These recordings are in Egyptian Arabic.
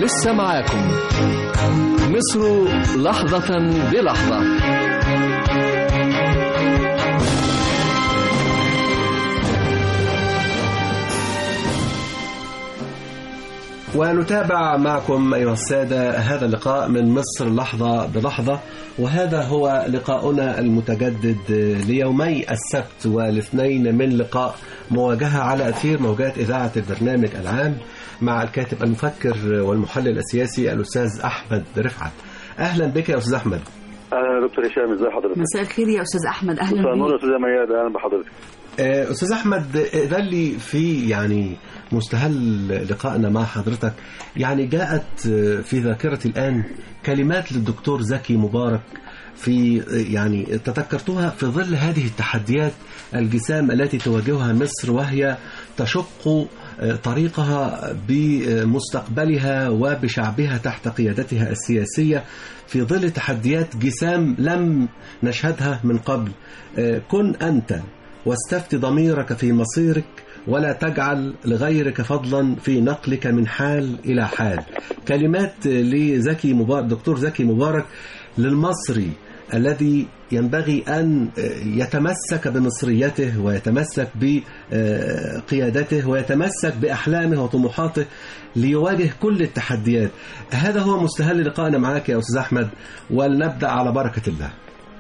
لسه معاكم مصر لحظة بلحظة ونتابع معكم أيها السادة هذا اللقاء من مصر لحظة بلحظة وهذا هو لقاؤنا المتجدد ليومي السبت والاثنين من لقاء مواجهة على أثير موجات إذاعة البرنامج العام مع الكاتب المفكر والمحلل السياسي الأستاذ أحمد رفعت أهلا بك يا أستاذ أحمد اهلا دكتور هشام ازي حضرتك مساء الخير يا استاذ احمد اهلا مساء النور يا بيك استاذ مياد اهلا بحضرتك آه، أستاذ أحمد إذا لي في يعني مستهل لقائنا مع حضرتك يعني جاءت آه، في ذاكرتي الآن كلمات للدكتور زكي مبارك في آه، يعني تذكرتها في ظل هذه التحديات الجسام التي تواجهها مصر وهي تشق آه، طريقها بمستقبلها وبشعبها تحت قيادتها السياسية في ظل تحديات جسام لم نشهدها من قبل آه، كن أنت واستفت ضميرك في مصيرك ولا تجعل لغيرك فضلا في نقلك من حال إلى حال كلمات لزكي مبارك دكتور زكي مبارك للمصري الذي ينبغي أن يتمسك بمصريته ويتمسك بقيادته ويتمسك بأحلامه وطموحاته ليواجه كل التحديات هذا هو مستهل لقائنا معك يا أستاذ أحمد ولنبدأ على بركة الله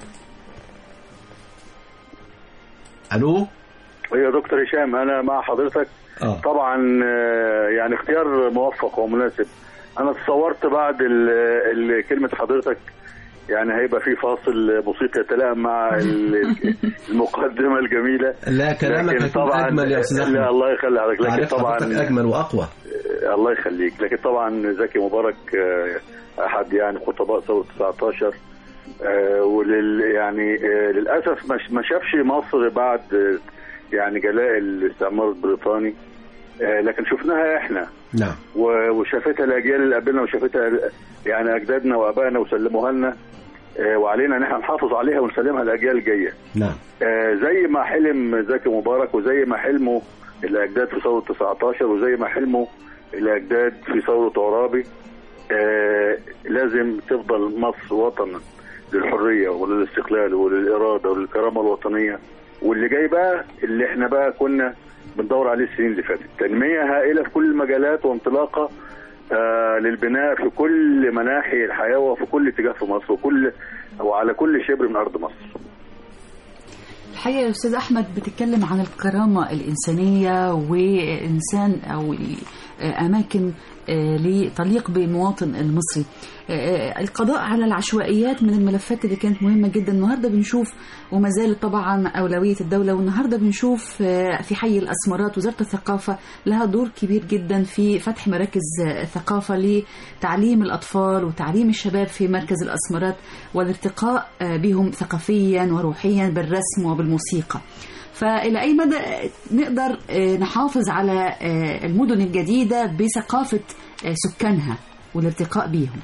ألو يا دكتور هشام انا مع حضرتك آه. طبعا آه، يعني اختيار موفق ومناسب انا تصورت بعد ال- ال- كلمه حضرتك يعني هيبقى في فاصل موسيقي يتلائم مع ال- المقدمه الجميله لا كلامك لكن هيكون طبعا أجمل يا أستاذ أحمد لا الله يخلي حضرتك لكن عارف طبعا حضرتك أجمل وأقوى آه، الله يخليك لكن طبعا زكي مبارك آه، احد يعني خطباء ثوره 19 آه، ولل يعني آه، للاسف ما ش- ما شافش مصر بعد آه، يعني جلاء الاستعمار البريطاني آه، لكن شفناها احنا نعم و- وشافتها الاجيال اللي قبلنا وشافتها يعني اجدادنا وابائنا وسلموها لنا آه، وعلينا ان احنا نحافظ عليها ونسلمها للاجيال الجايه نعم آه، زي ما حلم زكي مبارك وزي ما حلموا الاجداد في ثوره 19 وزي ما حلموا الاجداد في ثوره عرابي آه، لازم تفضل مصر وطنا للحريه وللاستقلال وللاراده وللكرامه الوطنيه واللي جاي بقى اللي احنا بقى كنا بندور عليه السنين اللي فاتت تنميه هائله في كل المجالات وانطلاقه آه للبناء في كل مناحي الحياه وفي كل اتجاه في مصر وكل وعلى كل شبر من ارض مصر الحقيقه يا استاذ احمد بتتكلم عن الكرامه الانسانيه وانسان او اماكن آه، لتليق بالمواطن المصري آه، القضاء على العشوائيات من الملفات اللي كانت مهمة جدا النهاردة بنشوف وما زالت طبعا أولوية الدولة والنهاردة بنشوف آه، في حي الأسمرات وزارة الثقافة لها دور كبير جدا في فتح مراكز آه، ثقافة لتعليم الأطفال وتعليم الشباب في مركز الأسمرات والارتقاء آه، بهم ثقافيا وروحيا بالرسم وبالموسيقى فإلى أي مدى نقدر آه، نحافظ على آه، المدن الجديدة بثقافة آه، سكانها والارتقاء بيهم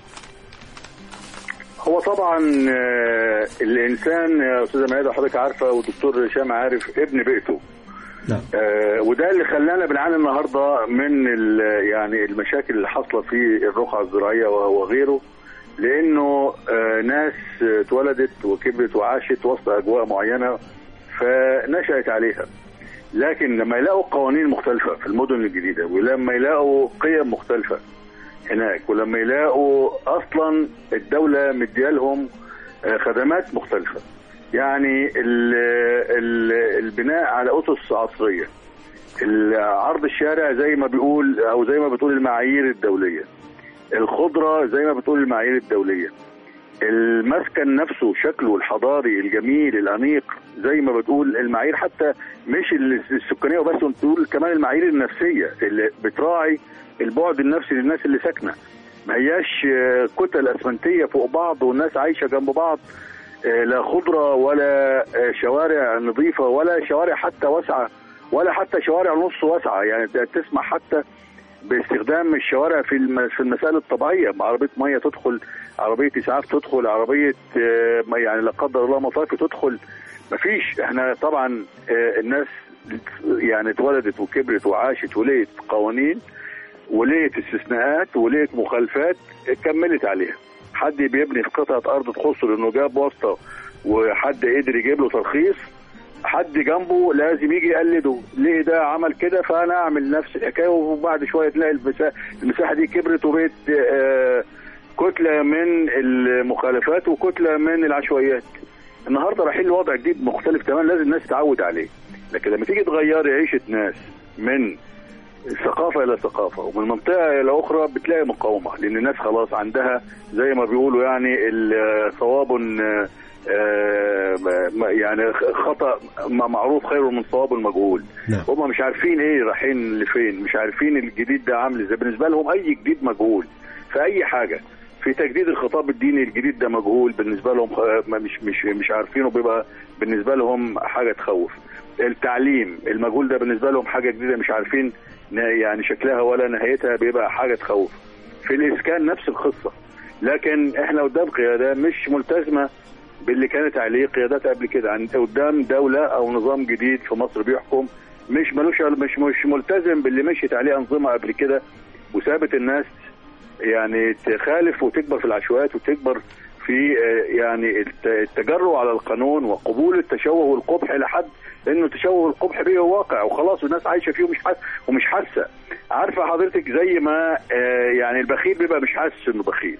هو طبعا آه، الانسان يا استاذه ميادة حضرتك عارفه والدكتور هشام عارف ابن بيئته نعم آه، وده اللي خلانا بنعاني النهارده من ال- يعني المشاكل اللي حاصله في الرقعه الزراعيه و- وغيره لانه آه، ناس آه، اتولدت وكبرت وعاشت وسط اجواء معينه فنشأت عليها لكن لما يلاقوا قوانين مختلفه في المدن الجديده ولما يلاقوا قيم مختلفه هناك ولما يلاقوا اصلا الدوله مديالهم آه، خدمات مختلفه يعني ال ال البناء على اسس عصريه عرض الشارع زي ما بيقول او زي ما بتقول المعايير الدوليه الخضره زي ما بتقول المعايير الدوليه المسكن نفسه شكله الحضاري الجميل الانيق زي ما بتقول المعايير حتى مش السكانيه وبس بتقول كمان المعايير النفسيه اللي بتراعي البعد النفسي للناس اللي ساكنه ما هياش آه، كتل اسمنتيه فوق بعض والناس عايشه جنب بعض آه، لا خضره ولا آه، شوارع نظيفه ولا شوارع حتى واسعه ولا حتى شوارع نص واسعه يعني ت- تسمح حتى باستخدام الشوارع في الم- في المسائل الطبيعيه عربيه ميه تدخل عربيه اسعاف تدخل عربيه آه، ما يعني لا قدر الله مطافي تدخل مفيش احنا طبعا آه، الناس يعني اتولدت وكبرت وعاشت ولقيت قوانين ولقيت استثناءات ولقيت مخالفات كملت عليها حد بيبني في قطعه ارض تخصه لانه جاب واسطه وحد قدر يجيب له ترخيص حد جنبه لازم يجي يقلده ليه ده عمل كده فانا اعمل نفس الحكايه وبعد شويه تلاقي المساحه, المساحة دي كبرت وبقت آه، كتله من المخالفات وكتله من العشوائيات النهارده رايحين لوضع جديد مختلف تماما لازم الناس تتعود عليه لكن لما تيجي تغيري عيشه ناس من ثقافه الى ثقافه ومن منطقه الى اخرى بتلاقي مقاومه لان الناس خلاص عندها زي ما بيقولوا يعني ال- صواب آه، آه، ما- يعني خطا ما معروف خير من صواب المجهول نعم. هم مش عارفين ايه رايحين لفين مش عارفين الجديد ده عامل ازاي بالنسبه لهم اي جديد مجهول في اي حاجه في تجديد الخطاب الديني الجديد ده مجهول بالنسبه لهم خ- ما مش مش مش عارفينه بيبقى بالنسبه لهم حاجه تخوف التعليم المجهول ده بالنسبه لهم حاجه جديده مش عارفين ن- يعني شكلها ولا نهايتها بيبقى حاجه تخوف في الاسكان نفس القصه لكن احنا قدام قياده مش ملتزمه باللي كانت عليه قيادات قبل كده عند قدام دوله او نظام جديد في مصر بيحكم مش ملوش مش مش ملتزم باللي مشيت عليه انظمه قبل كده وسابت الناس يعني تخالف وتكبر في العشوائيات وتكبر في آه، يعني الت- التجرؤ على القانون وقبول التشوه والقبح الى حد انه التشوه والقبح بيه واقع وخلاص والناس عايشه فيه ومش حاسه ومش حاسه عارفه حضرتك زي ما آه، يعني البخيل بيبقى مش حاسس انه بخيل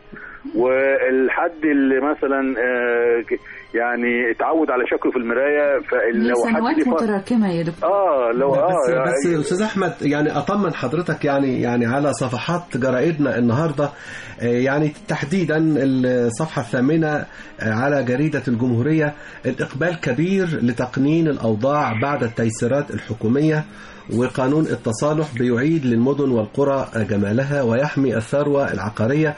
والحد اللي مثلا آه، ك- يعني اتعود على شكله في المرايه هي فلو حد سنوات ليه فرق- متراكمة يا دكتور اه لو بس اه بس يعني- استاذ احمد يعني اطمن حضرتك يعني يعني على صفحات جرائدنا النهارده آه، يعني تحديدا الصفحه الثامنه آه، على جريده الجمهوريه الاقبال كبير لتقنين الاوضاع بعد التيسيرات الحكوميه وقانون التصالح بيعيد للمدن والقرى جمالها ويحمي الثروه العقاريه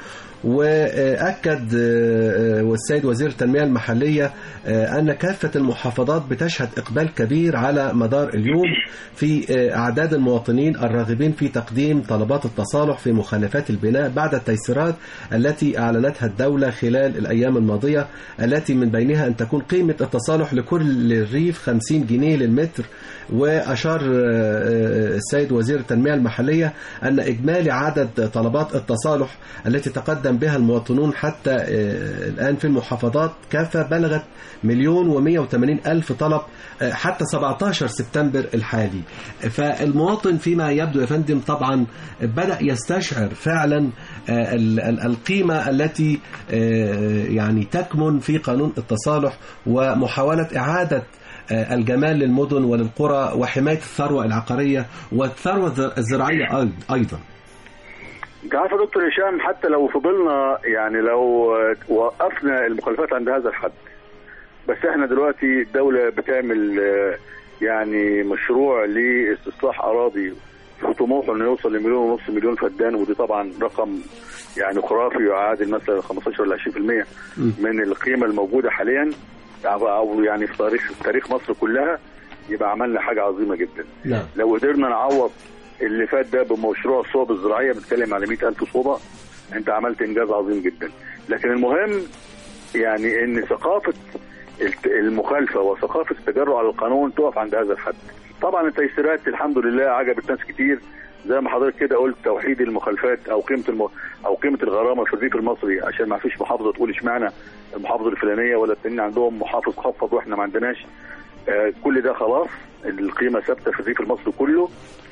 واكد آه، آه، والسيد وزير التنميه المحليه آه، ان كافه المحافظات بتشهد اقبال كبير على مدار اليوم في آه، اعداد المواطنين الراغبين في تقديم طلبات التصالح في مخالفات البناء بعد التيسيرات التي اعلنتها الدوله خلال الايام الماضيه التي من بينها ان تكون قيمه التصالح لكل الريف 50 جنيه للمتر واشار آه، آه، السيد وزير التنميه المحليه ان اجمالي عدد طلبات التصالح التي تقدم بها المواطنون حتى آه، الان في المحافظات كافه بلغت مليون و180 الف طلب آه، حتى 17 سبتمبر الحالي فالمواطن فيما يبدو يا فندم طبعا بدا يستشعر فعلا آه، ال- ال- القيمه التي آه، يعني تكمن في قانون التصالح ومحاوله اعاده آه، الجمال للمدن وللقرى وحمايه الثروه العقاريه والثروه الزر- الزراعيه أيض- ايضا انت عارف يا دكتور هشام حتى لو فضلنا يعني لو آه، وقفنا المخالفات عند هذا الحد بس احنا دلوقتي الدولة بتعمل آه، يعني مشروع لاستصلاح اراضي في طموحه انه يوصل لمليون ونص مليون فدان ودي طبعا رقم يعني خرافي يعادل مثلا 15 ولا 20% من القيمة الموجودة حاليا او يعني في تاريخ تاريخ مصر كلها يبقى عملنا حاجة عظيمة جدا نعم لو قدرنا نعوض اللي فات ده بمشروع الصوب الزراعيه بنتكلم على 100000 صوبه انت عملت انجاز عظيم جدا لكن المهم يعني ان ثقافه الت- المخالفه وثقافه التجرؤ على القانون تقف عند هذا الحد طبعا التيسيرات الحمد لله عجبت ناس كتير زي ما حضرتك كده قلت توحيد المخالفات او قيمه الم... او قيمه الغرامه في الريف المصري عشان ما فيش محافظه تقول اشمعنى المحافظه الفلانيه ولا التانيين عندهم محافظ خفض واحنا ما عندناش آه، كل ده خلاص القيمه ثابته في الريف المصري كله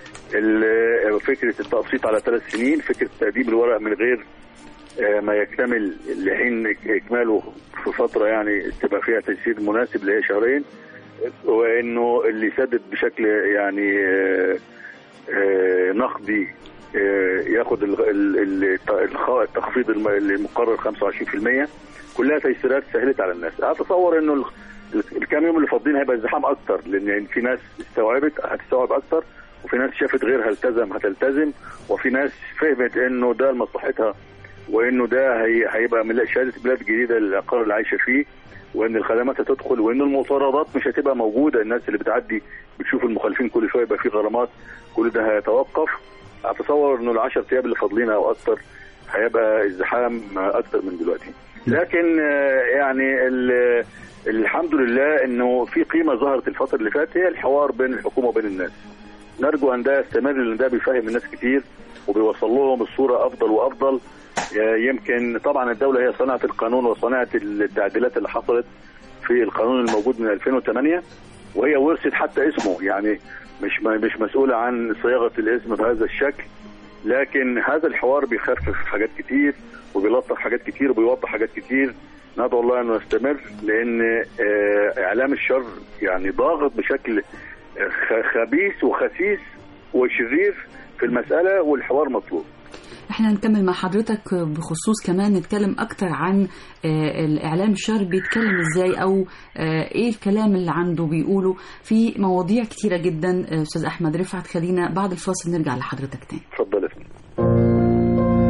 ال- فكره التقسيط على ثلاث سنين فكره تقديم الورق من غير آه، ما يكتمل لحين اكماله في فتره يعني تبقى فيها تيسير مناسب اللي هي شهرين وانه اللي يسدد بشكل يعني آه، آه، نقدي آه، ياخد ال- ال- ال- الخ- التخفيض الم- المقرر 25% كلها تيسيرات سهلت على الناس اتصور انه ال- ال- الكام يوم اللي فاضلين هيبقى ازدحام اكتر لان يعني في ناس استوعبت هتستوعب اكتر وفي ناس شافت غيرها التزم هتلتزم وفي ناس فهمت انه ده لمصلحتها وانه ده هي هيبقى ملا- شهاده بلاد جديده للعقار اللي عايشه فيه وان الخدمات هتدخل وان المطاردات مش هتبقى موجوده الناس اللي بتعدي بتشوف المخالفين كل شويه يبقى في غرامات كل ده هيتوقف اتصور انه العشر ايام اللي فاضلين او اكتر هيبقى ازدحام اكتر من دلوقتي لكن آه، يعني ال- الحمد لله انه في قيمه ظهرت الفتره اللي فاتت هي الحوار بين الحكومه وبين الناس نرجو ان ده يستمر لان ده بيفهم الناس كتير وبيوصل لهم الصوره افضل وافضل آه، يمكن طبعا الدوله هي صناعه القانون وصناعه التعديلات اللي حصلت في القانون الموجود من 2008 وهي ورثت حتى اسمه يعني مش مش مسؤوله عن صياغه الاسم بهذا الشكل لكن هذا الحوار بيخفف حاجات كتير وبيلطف حاجات كتير وبيوضح حاجات كتير ندعو الله انه يستمر لان آه، اعلام الشر يعني ضاغط بشكل خ- خبيث وخسيس وشرير في المساله والحوار مطلوب احنا هنكمل مع حضرتك بخصوص كمان نتكلم اكتر عن آه، الاعلام الشر بيتكلم ازاي او آه، ايه الكلام اللي عنده بيقوله في مواضيع كتيره جدا آه، استاذ احمد رفعت خلينا بعد الفاصل نرجع لحضرتك تاني اتفضل يا فندم.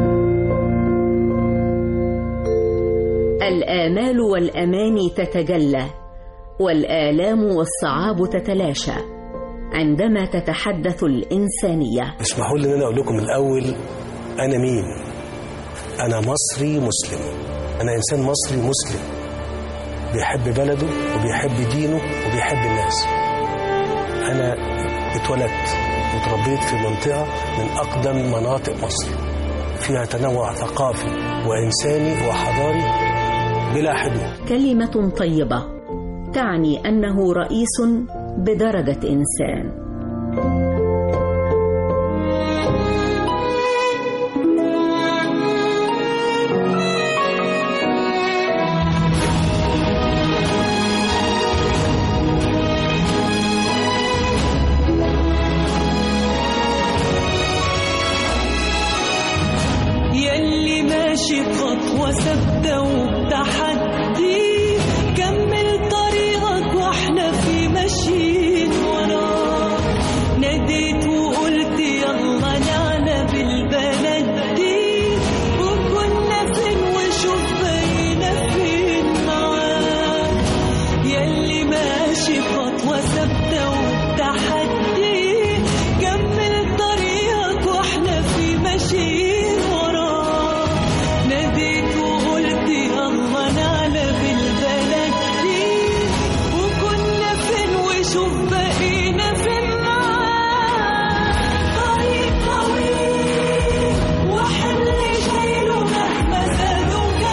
الآمال والأماني تتجلى والآلام والصعاب تتلاشى عندما تتحدث الإنسانية اسمحوا لي ان انا اقول لكم الاول انا مين انا مصري مسلم انا انسان مصري مسلم بيحب بلده وبيحب دينه وبيحب الناس انا اتولدت وتربيت في منطقه من اقدم مناطق مصر فيها تنوع ثقافي وانساني وحضاري بلا حدود كلمة طيبة تعني أنه رئيس بدرجة إنسان يلي ماشي بخطوة ثابتة وبتحدي كمل طريقك واحنا في ماشيين وراك ناديت وقلت يلا نعلى بالبلد دي وكنا فين وشوف بقينا فين معاك يلي ماشي بخطوة ثابتة وبتحدي كمل طريقك واحنا في ماشيين وراك ناديت وقلت يلا نعلى بالبلد دي وكنا فين وشوف بقينا فين معاك طريق طويل وحمل شايله مهما زاد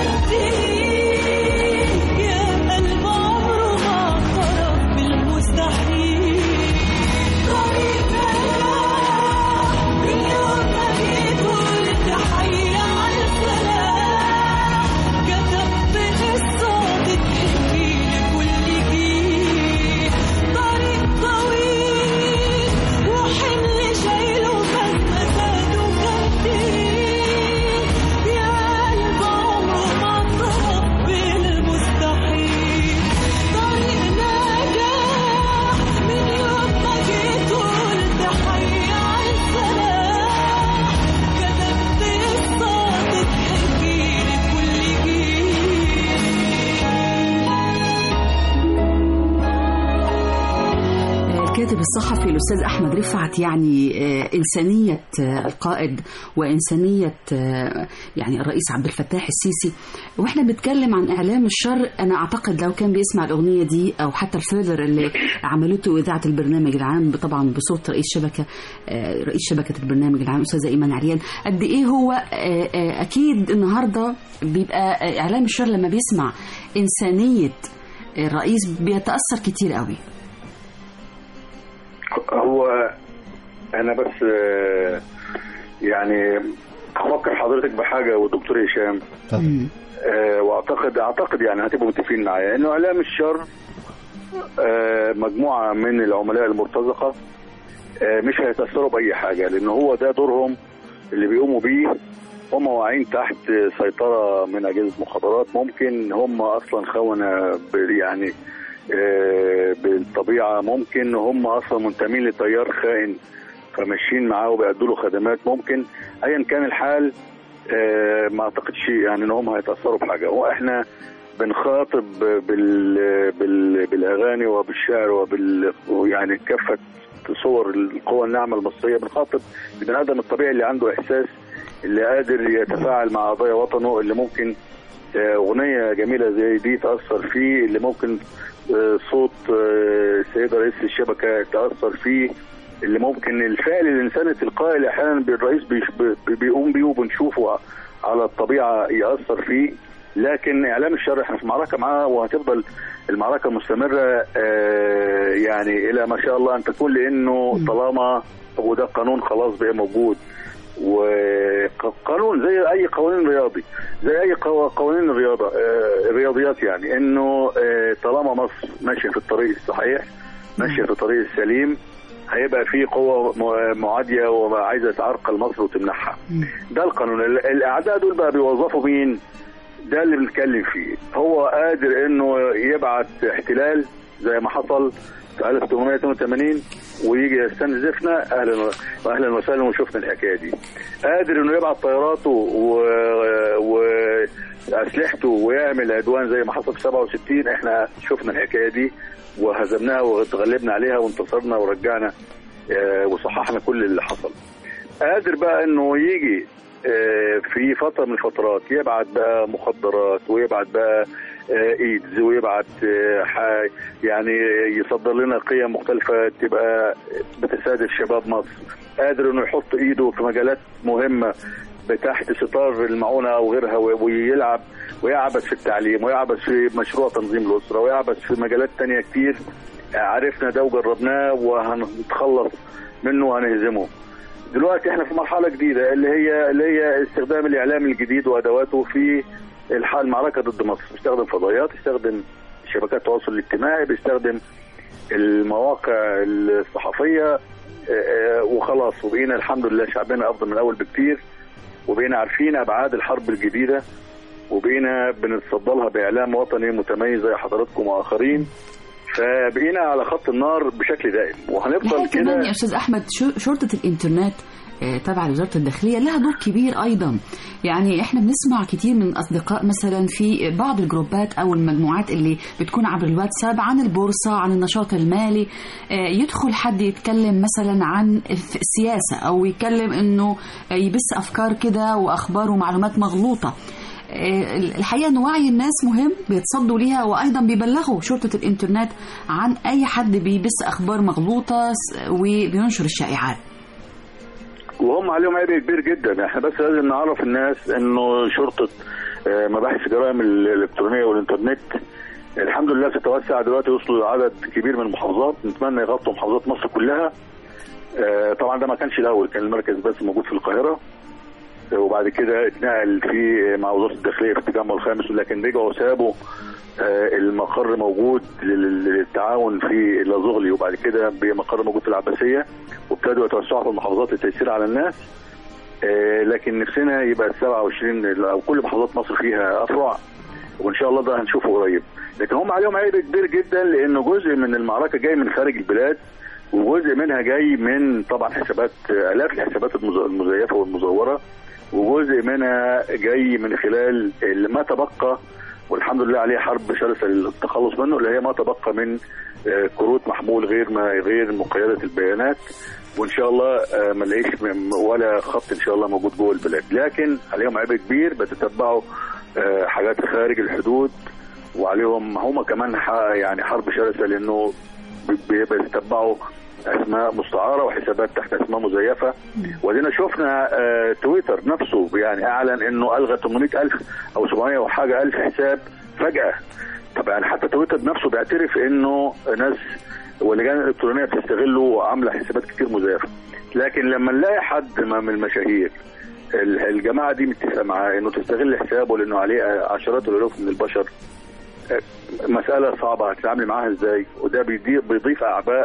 وكتير يا قلب عمره ما اعترف بالمستحيل طريق نجاح من يوم ما جيت قلت حي على الفلاح كتبت قصة تحكي لكل جيل طريق طويل وحمل شايله مهما زاد وكتير يا قلب عمره ما اعترف بالمستحيل طريق نجاح من يوم ما جيت قلت حي على الفلاح كتبت قصة تتحكي لكل جيل الكاتب الصحفي الأستاذ أحمد رفعت يعني آه، إنسانية آه، القائد وإنسانية آه، يعني الرئيس عبد الفتاح السيسي وإحنا بنتكلم عن إعلام الشر أنا أعتقد لو كان بيسمع الأغنية دي أو حتى الفيلر اللي عملته إذاعة البرنامج العام طبعا بصوت رئيس شبكة آه، رئيس شبكة البرنامج العام أستاذة إيمان عريان قد إيه هو آه، آه، أكيد النهاردة بيبقى آه، إعلام الشر لما بيسمع إنسانية الرئيس بيتأثر كتير قوي هو انا بس آه، يعني افكر حضرتك بحاجه والدكتور هشام اتفضل. آه، واعتقد اعتقد يعني هتبقوا متفقين معايا انه اعلام الشر آه، مجموعه من العملاء المرتزقه آه، مش هيتاثروا باي حاجه لان هو ده دورهم اللي بيقوموا بيه هم واقعين تحت سيطره من اجهزه مخابرات ممكن هم اصلا خونه ب- يعني آه، بالطبيعه ممكن هم اصلا منتمين لتيار خائن فماشيين معاه وبيأدوا له خدمات ممكن ايا كان الحال آه، ما اعتقدش يعني ان هم هيتاثروا بحاجه هو احنا بنخاطب بال بال بالاغاني وبالشعر وبال يعني كافه صور القوى الناعمه المصريه بنخاطب البني ادم الطبيعي اللي عنده احساس اللي قادر يتفاعل مع قضايا وطنه اللي ممكن آه، اغنيه جميله زي دي تاثر فيه اللي ممكن آه، صوت آه، السيده رئيس الشبكه تاثر فيه اللي ممكن الفعل الانساني التلقائي اللي احيانا الرئيس بيش- بي- بيقوم بيه وبنشوفه على الطبيعه ياثر فيه لكن اعلام الشر احنا في معركه معاه وهتفضل المعركه مستمره آه، يعني الى ما شاء الله ان تكون لانه طالما وده قانون خلاص بقى موجود وقانون زي اي قوانين رياضي زي اي قو- قوانين الرياضه آه، الرياضيات يعني انه آه، طالما مصر ماشيه في الطريق الصحيح ماشيه في الطريق السليم هيبقى في قوة م- معادية وعايزة تعرقل مصر وتمنحها ده القانون ال- الأعداء دول بقى بيوظفوا مين ده اللي بنتكلم فيه هو قادر انه يبعت احتلال زي ما حصل في 1882 ويجي يستنزفنا اهلا و- واهلا وسهلا وشفنا الحكايه دي قادر انه يبعت طياراته و... واسلحته ويعمل عدوان زي ما حصل في 67 احنا شفنا الحكايه دي وهزمناها وتغلبنا عليها وانتصرنا ورجعنا آه، وصححنا كل اللي حصل قادر بقى انه يجي آه، في فتره من الفترات يبعت بقى مخدرات ويبعت بقى آه، ايدز ويبعت آه، ح- يعني يصدر لنا قيم مختلفه تبقى بتستهدف شباب مصر قادر انه يحط ايده في مجالات مهمه تحت ستار المعونه او غيرها و- ويلعب ويعبث في التعليم ويعبث في مشروع تنظيم الاسره ويعبث في مجالات تانية كتير عرفنا ده وجربناه وهنتخلص منه وهنهزمه دلوقتي احنا في مرحله جديده اللي هي اللي هي استخدام الاعلام الجديد وادواته في الح- المعركه ضد مصر بيستخدم فضائيات يستخدم شبكات التواصل الاجتماعي بيستخدم المواقع الصحفيه اه، اه، وخلاص وبقينا الحمد لله شعبنا افضل من الاول بكتير وبقينا عارفين ابعاد الحرب الجديده وبقينا بنتصدى لها باعلام وطني متميز زي حضراتكم واخرين فبقينا على خط النار بشكل دائم وهنفضل الحقيقة كمان كده يا أستاذ أحمد شو- شرطة الإنترنت آه، تابعة لوزارة الداخلية لها دور كبير أيضا يعني إحنا بنسمع كتير من الأصدقاء مثلا في بعض الجروبات أو المجموعات اللي بتكون عبر الواتساب عن البورصة عن النشاط المالي آه، يدخل حد يتكلم مثلا عن الف- السياسة أو يتكلم إنه آه، يبث أفكار كده وأخبار ومعلومات مغلوطة آه، الحقيقة أن وعي الناس مهم بيتصدوا ليها وأيضا بيبلغوا شرطة الإنترنت عن أي حد بيبث أخبار مغلوطة س- وبينشر الشائعات وهم عليهم عبء كبير جدا احنا بس لازم نعرف الناس انه شرطه آه، مباحث الجرائم الالكترونيه والانترنت الحمد لله تتوسع دلوقتي وصلوا لعدد كبير من المحافظات نتمنى يغطوا محافظات مصر كلها آه، طبعا ده ما كانش الاول كان المركز بس موجود في القاهره آه، وبعد كده اتنقل في مع وزاره الداخليه في التجمع الخامس لكن رجعوا وسابوا آه، المقر موجود لل- للتعاون في لازغلي وبعد كده بمقر موجود في العباسيه وابتدوا يتوسعوا في المحافظات للتيسير على الناس آه، لكن نفسنا يبقى ال 27 او كل محافظات مصر فيها افرع وان شاء الله ده هنشوفه قريب لكن هم عليهم عيب كبير جدا لانه جزء من المعركه جاي من خارج البلاد وجزء منها جاي من طبعا حسابات آه، الاف الحسابات المز- المزيفه والمزوره وجزء منها جاي من خلال اللي ما تبقى والحمد لله عليه حرب شرسه للتخلص منه اللي هي ما تبقى من آه، كروت محمول غير ما غير مقيده البيانات وان شاء الله آه، ما نلاقيش م- ولا خط ان شاء الله موجود جوه البلاد لكن عليهم عبء كبير بتتبعوا آه، حاجات خارج الحدود وعليهم هم كمان ح- يعني حرب شرسه لانه ب- ب- بيتبعوا اسماء مستعاره وحسابات تحت اسماء مزيفه ودينا شفنا آه، تويتر نفسه يعني اعلن انه الغى 800 الف او 700 وحاجه الف حساب فجاه طبعا حتى تويتر نفسه بيعترف انه ناس واللجان الالكترونيه بتستغله وعامله حسابات كتير مزيفه لكن لما نلاقي حد ما من المشاهير ال- الجماعه دي متفقه معاه انه تستغل حسابه لانه عليه عشرات الالوف من البشر آه، مساله صعبه هتتعاملي معاها ازاي وده بيضيف بيضيف اعباء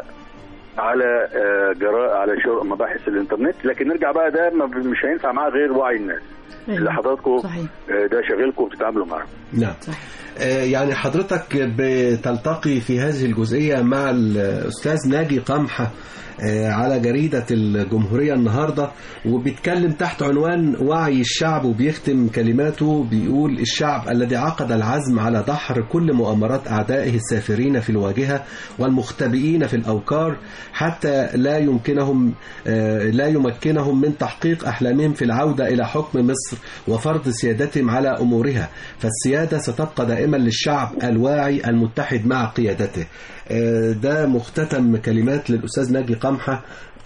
على آه، جراء على شر مباحث الانترنت لكن نرجع بقى ده ما- مش هينفع معاه غير وعي الناس اللي حضراتكم صحيح. آه، ده شاغلكم وبتتعاملوا معاه نعم آه، يعني حضرتك بتلتقي في هذه الجزئية مع الأستاذ ناجي قمحة آه، على جريدة الجمهورية النهاردة وبيتكلم تحت عنوان وعي الشعب وبيختم كلماته بيقول الشعب الذي عقد العزم على دحر كل مؤامرات أعدائه السافرين في الواجهة والمختبئين في الأوكار حتى لا يمكنهم آه، لا يمكنهم من تحقيق أحلامهم في العودة إلى حكم مصر وفرض سيادتهم على أمورها فالسيادة ستبقى دائما للشعب الواعي المتحد مع قيادته آه، ده مختتم كلمات للأستاذ ناجي قمحة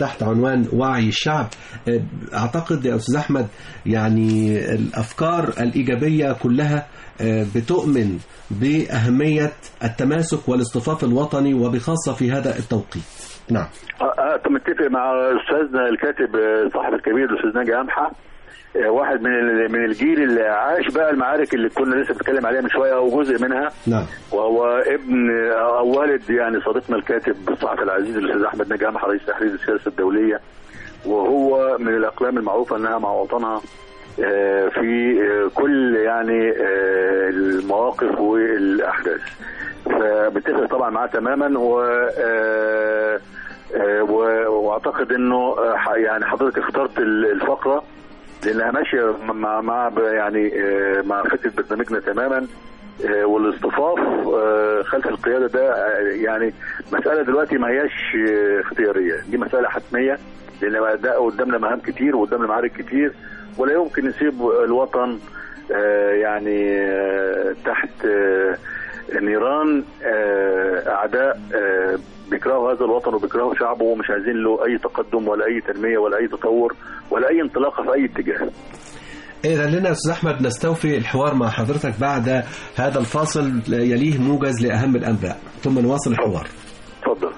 تحت عنوان وعي الشعب آه، أعتقد يا أستاذ أحمد يعني الأفكار الإيجابية كلها آه، بتؤمن بأهمية التماسك والاصطفاف الوطني وبخاصة في هذا التوقيت نعم آه، آه، متفق مع استاذنا الكاتب آه، صاحب الكبير الاستاذ ناجي امحى آه، واحد من ال- من الجيل اللي عاش بقى المعارك اللي كنا لسه بنتكلم عليها من شويه او جزء منها نعم وهو ابن او والد يعني صديقنا الكاتب الصحفي العزيز الاستاذ احمد ناجي امحى رئيس تحرير السياسه الدوليه وهو من الاقلام المعروفه انها مع وطنها آه، في آه، كل يعني آه، المواقف والاحداث فبتفق طبعا معاه تماما و آه، آه، و- واعتقد انه آه، ح- يعني حضرتك اخترت ال- الفقره لانها ماشيه مع مع ب- يعني آه، مع فكره برنامجنا تماما آه، والاصطفاف آه، خلف القياده ده آه، يعني مساله دلوقتي ما هياش آه، اختياريه دي مساله حتميه لان ده قدامنا مهام كتير وقدامنا معارك كتير ولا يمكن نسيب الوطن آه، يعني آه، تحت آه، نيران آه، اعداء آه، بيكرهوا هذا الوطن وبيكرهوا شعبه ومش عايزين له اي تقدم ولا اي تنميه ولا اي تطور ولا اي انطلاقه في اي اتجاه. إذا لنا يا أستاذ أحمد نستوفي الحوار مع حضرتك بعد هذا الفاصل يليه موجز لأهم الأنباء ثم نواصل الحوار اتفضل.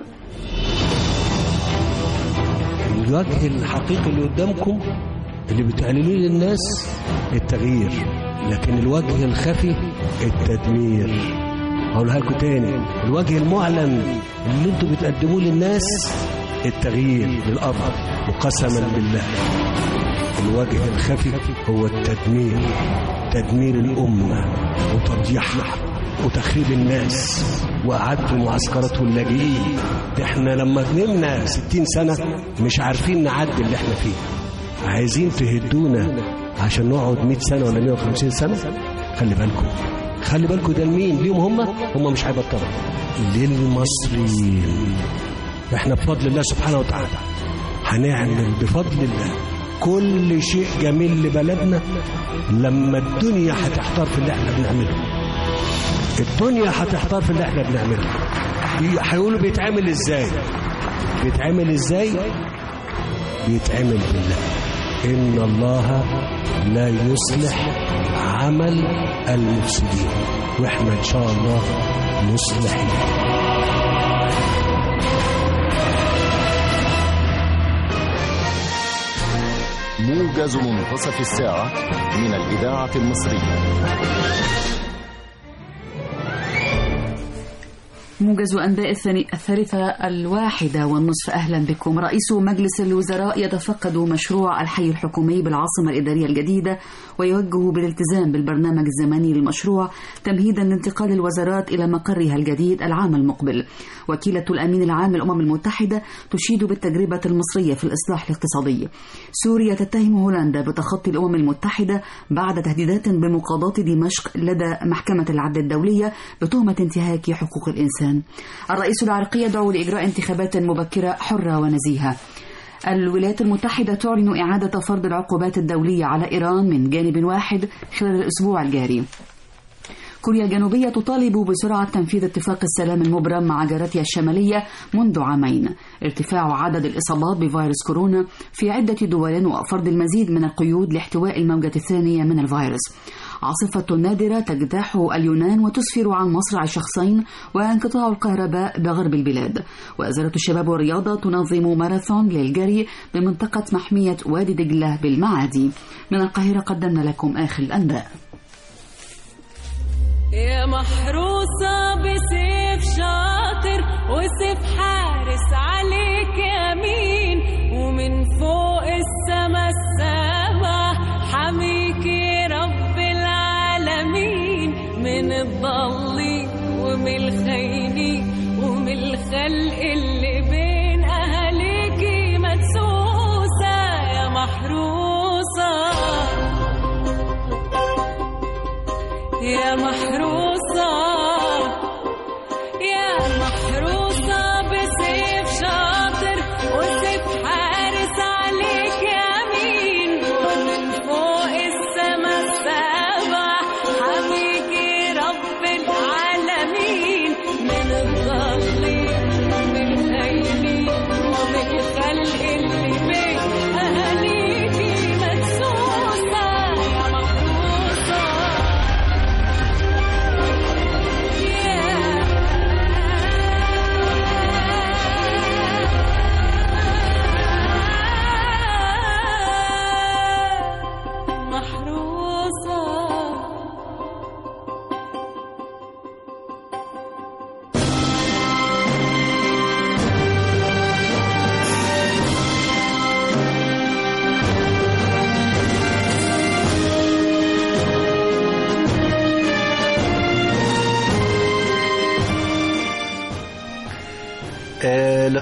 الوجه الحقيقي اللي قدامكم اللي بتعلنوه للناس التغيير لكن الوجه الخفي التدمير هقولها لكم تاني الوجه المعلن اللي انتوا بتقدموه للناس التغيير للأفضل وقسما بالله الوجه الخفي هو التدمير تدمير الأمة وتضييعها وتخريب الناس وأعدوا معسكرات اللاجئين ده احنا لما نمنا 60 سنة مش عارفين نعدي اللي احنا فيه عايزين تهدونا عشان نقعد 100 سنة ولا 150 سنة خلي بالكم خلي بالكم ده لمين ليهم هم هم مش هيبطلوا للمصريين احنا بفضل الله سبحانه وتعالى هنعمل بفضل الله كل شيء جميل لبلدنا لما الدنيا هتحتار في اللي احنا بنعمله الدنيا هتحتار في اللي احنا بنعمله بي- هيقولوا بيتعمل ازاي بيتعمل ازاي بيتعمل بالله ان الله لا يصلح عمل المفسدين واحنا ان شاء الله مصلحين موجز منتصف الساعة من الإذاعة المصرية موجز أنباء الثاني- الثالثة الواحدة والنصف أهلا بكم رئيس مجلس الوزراء يتفقد مشروع الحي الحكومي بالعاصمة الإدارية الجديدة ويوجه بالالتزام بالبرنامج الزمني للمشروع تمهيدا لانتقال الوزارات إلى مقرها الجديد العام المقبل وكيلة الأمين العام للأمم المتحدة تشيد بالتجربة المصرية في الإصلاح الاقتصادي سوريا تتهم هولندا بتخطي الأمم المتحدة بعد تهديدات بمقاضاة دمشق لدى محكمة العدل الدولية بتهمة انتهاك حقوق الإنسان الرئيس العراقي يدعو لإجراء انتخابات مبكرة حرة ونزيهة الولايات المتحدة تعلن إعادة فرض العقوبات الدولية على إيران من جانب واحد خلال الأسبوع الجاري كوريا الجنوبية تطالب بسرعة تنفيذ اتفاق السلام المبرم مع جارتها الشمالية منذ عامين ارتفاع عدد الإصابات بفيروس كورونا في عدة دول وفرض المزيد من القيود لاحتواء الموجة الثانية من الفيروس عاصفة نادرة تجتاح اليونان وتسفر عن مصرع شخصين وانقطاع الكهرباء بغرب البلاد وزارة الشباب والرياضة تنظم ماراثون للجري بمنطقة محمية وادي دجلة بالمعادي من القاهرة قدمنا لكم آخر الأنباء يا محروسة بسيف شاطر وسيف حارس عليك يمين ومن فوق السما السما حميكي رب العالمين من الضالين ومن الخاينين ومن الخلق اللي بين أهاليكي مدسوسة يا محروسة يا محروسة يا محروسة بسيف شاطر وسيف حارس عليك يمين ومن فوق السما السابع حميكي رب العالمين من الضالين ومن الخاينين ومن الخلق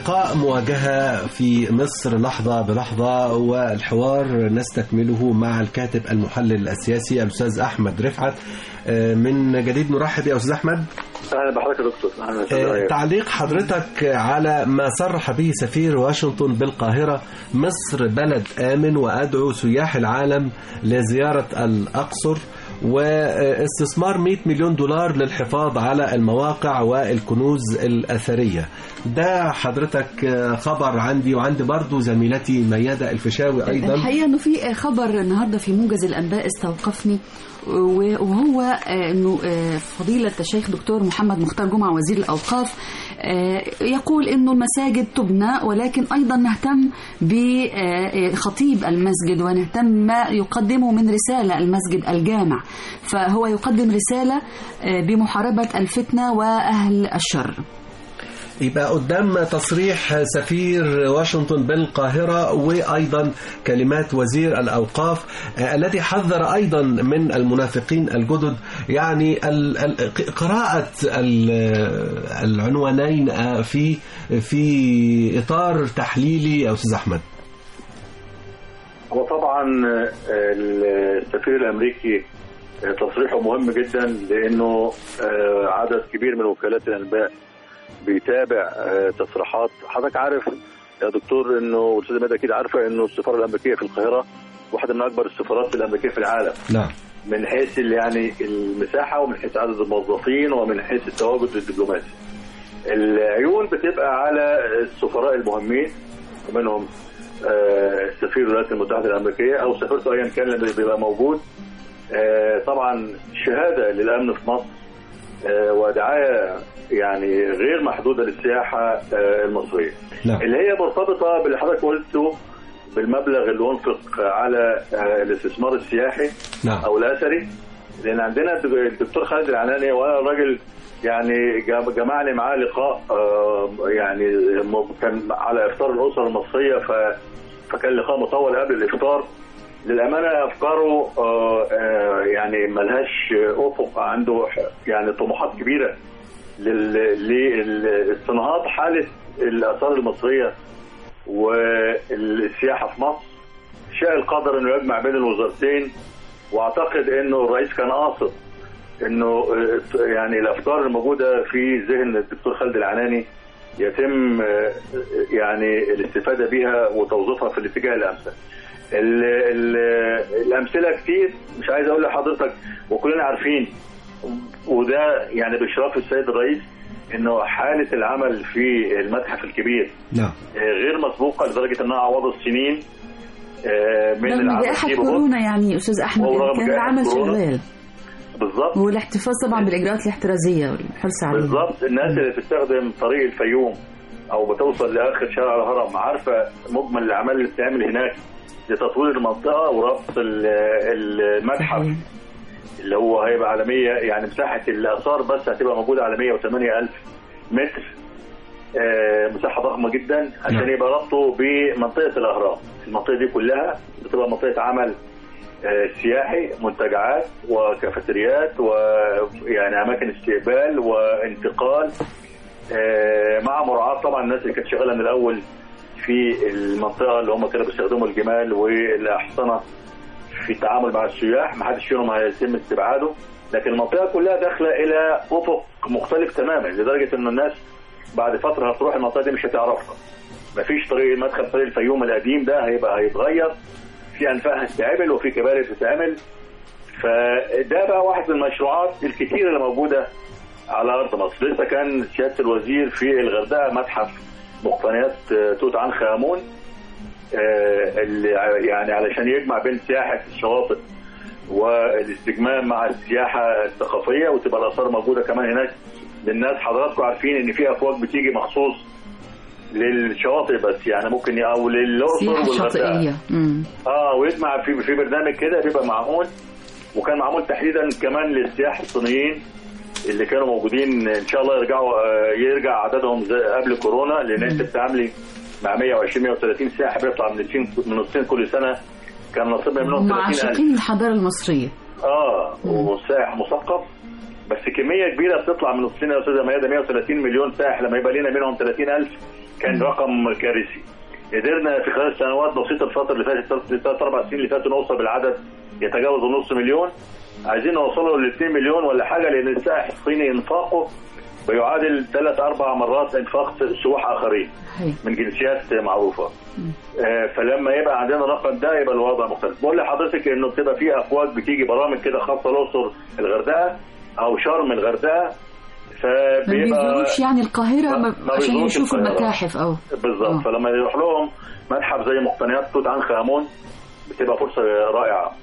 لقاء مواجهة في مصر لحظة بلحظة والحوار نستكمله مع الكاتب المحلل السياسي الأستاذ أحمد رفعت آه، من جديد نرحب يا أستاذ أحمد اهلا بحضرتك يا دكتور اهلا آه، وسهلا. تعليق حضرتك على ما صرح به سفير واشنطن بالقاهرة مصر بلد آمن وأدعو سياح العالم لزيارة الأقصر واستثمار 100 مليون دولار للحفاظ على المواقع والكنوز الأثرية ده حضرتك آه، خبر عندي وعندي برضو زميلتي ميادة الفيشاوي أيضا الحقيقه انه في خبر النهارده في موجز الانباء استوقفني وهو آه، انه آه، فضيله الشيخ دكتور محمد مختار جمعه وزير الاوقاف آه، يقول انه المساجد تبنى ولكن ايضا نهتم بخطيب المسجد ونهتم ما يقدمه من رساله المسجد الجامع فهو يقدم رساله آه، بمحاربه الفتنه واهل الشر يبقى قدام تصريح سفير واشنطن بالقاهرة وأيضا كلمات وزير الأوقاف آه، الذي حذر أيضا من المنافقين الجدد يعني ال- ال- قراءة ال- العنوانين آه، في في إطار تحليلي يا أستاذ أحمد هو طبعا آه، السفير الامريكي آه، تصريحه مهم جدا لانه آه، عدد كبير من وكالات الانباء بيتابع آه، تصريحات حضرتك عارف يا دكتور انه والاستاذه مادة اكيد عارفه انه السفاره الامريكيه في القاهره واحده من اكبر السفارات الامريكيه في العالم نعم من حيث ال- يعني المساحه ومن حيث عدد الموظفين ومن حيث التواجد الدبلوماسي. العيون بتبقى على السفراء المهمين ومنهم آه، سفير الولايات المتحده الامريكيه او سفيرته ايا كان اللي بيبقى موجود آه، طبعا شهاده للامن في مصر آه، ودعايه يعني غير محدوده للسياحه آه، المصريه. نعم اللي هي مرتبطه باللي حضرتك قلته بالمبلغ اللي انفق على آه، الاستثمار السياحي نعم او الاثري لان عندنا الدكتور خالد العناني وانا راجل يعني جم- جمعني معاه لقاء آه، يعني م- كان على افطار الاسره المصريه ف فكان لقاء مطول قبل الافطار للامانه افكاره آه، آه، يعني ملهاش افق عنده ح- يعني طموحات كبيره لل- لاستنهاض حاله الاثار المصريه والسياحه في مصر شاء القدر انه يجمع بين الوزارتين واعتقد انه الرئيس كان قاصد انه آه، يعني الافكار الموجوده في ذهن الدكتور خالد العناني يتم آه، يعني الاستفاده بها وتوظيفها في الاتجاه الامثل. ال- ال- الامثله كتير مش عايز اقول لحضرتك وكلنا عارفين وده يعني باشراف السيد الرئيس انه حاله العمل في المتحف الكبير نعم آه، غير مسبوقه لدرجه انها عوض السنين آه، من رغم العمل جائحه فيه ببطء. كورونا يعني استاذ احمد ورغم كان جائحة العمل كورونا. شغال بالظبط والاحتفاظ طبعا بالاجراءات الاحترازيه والحرص عليها بالظبط الناس اللي بتستخدم طريق الفيوم او بتوصل لاخر شارع الهرم عارفه مجمل الاعمال اللي بتتعمل هناك لتطوير المنطقه وربط ال- المتحف صحيح. اللي هو هيبقى على 100 يعني مساحه الاثار بس هتبقى موجوده على 108 الف متر آه، مساحه ضخمه جدا عشان نعم. يبقى ربطه بمنطقه الاهرام المنطقه دي كلها بتبقى منطقه عمل آه، سياحي منتجعات وكافيتريات ويعني اماكن استقبال وانتقال آه، مع مراعاه طبعا الناس اللي كانت شغاله من الاول في المنطقه اللي هم كانوا بيستخدموا الجمال والاحصنه في التعامل مع السياح ما حدش فيهم هيتم استبعاده لكن المنطقه كلها داخله الى افق مختلف تماما لدرجه ان الناس بعد فتره هتروح المنطقه دي مش هتعرفها مفيش طريق مدخل طريق الفيوم القديم ده هيبقى هيتغير في انفاق هتتعمل وفي كباري هتتعمل فده بقى واحد من المشروعات الكتيره اللي موجوده على ارض مصر لسه كان سياده الوزير في الغردقه متحف مقتنيات آه، توت عنخ امون آه، اللي ع- يعني علشان يجمع بين سياحه الشواطئ والاستجمام مع السياحه الثقافيه وتبقى الاثار موجوده كمان هناك للناس حضراتكم عارفين ان في افواج بتيجي مخصوص للشواطئ بس يعني ممكن ي- او للاقصر السياحه والغردقه الشاطئيه مم. اه ويجمع في في برنامج كده بيبقى معمول وكان معمول تحديدا كمان للسياح الصينيين اللي كانوا موجودين ان شاء الله يرجعوا آه، يرجع عددهم زي قبل كورونا لان انت بتتعاملي مع 120 130 سائح بيطلع من الصين من الصين كل سنه كان نصيبنا منهم هم 30000 عاشقين الحضاره المصريه اه وسائح مثقف بس كميه كبيره بتطلع من الصين يا استاذه ميادة 130 مليون سائح لما يبقى لنا منهم 30000 كان رقم كارثي قدرنا في خلال سنوات بسيطه الفتره اللي فاتت ثلاث اربع سنين اللي فاتوا نوصل بالعدد يتجاوز النص مليون عايزين نوصله ل 2 مليون ولا حاجه لان السائح الصيني انفاقه بيعادل ثلاث اربع مرات انفاق سواح اخرين هي. من جنسيات معروفه آه، فلما يبقى عندنا الرقم ده يبقى الوضع مختلف بقول لحضرتك انه بتبقى في افواج بتيجي برامج كده خاصه الاقصر الغردقه او شرم الغردقه ما فبيبقى بيزوروش يعني القاهرة ما- ما- ما عشان بيزوروش يشوفوا القاهرة. المتاحف أو بالظبط آه. فلما يروح لهم متحف زي مقتنيات توت عنخ امون بتبقى فرصه رائعه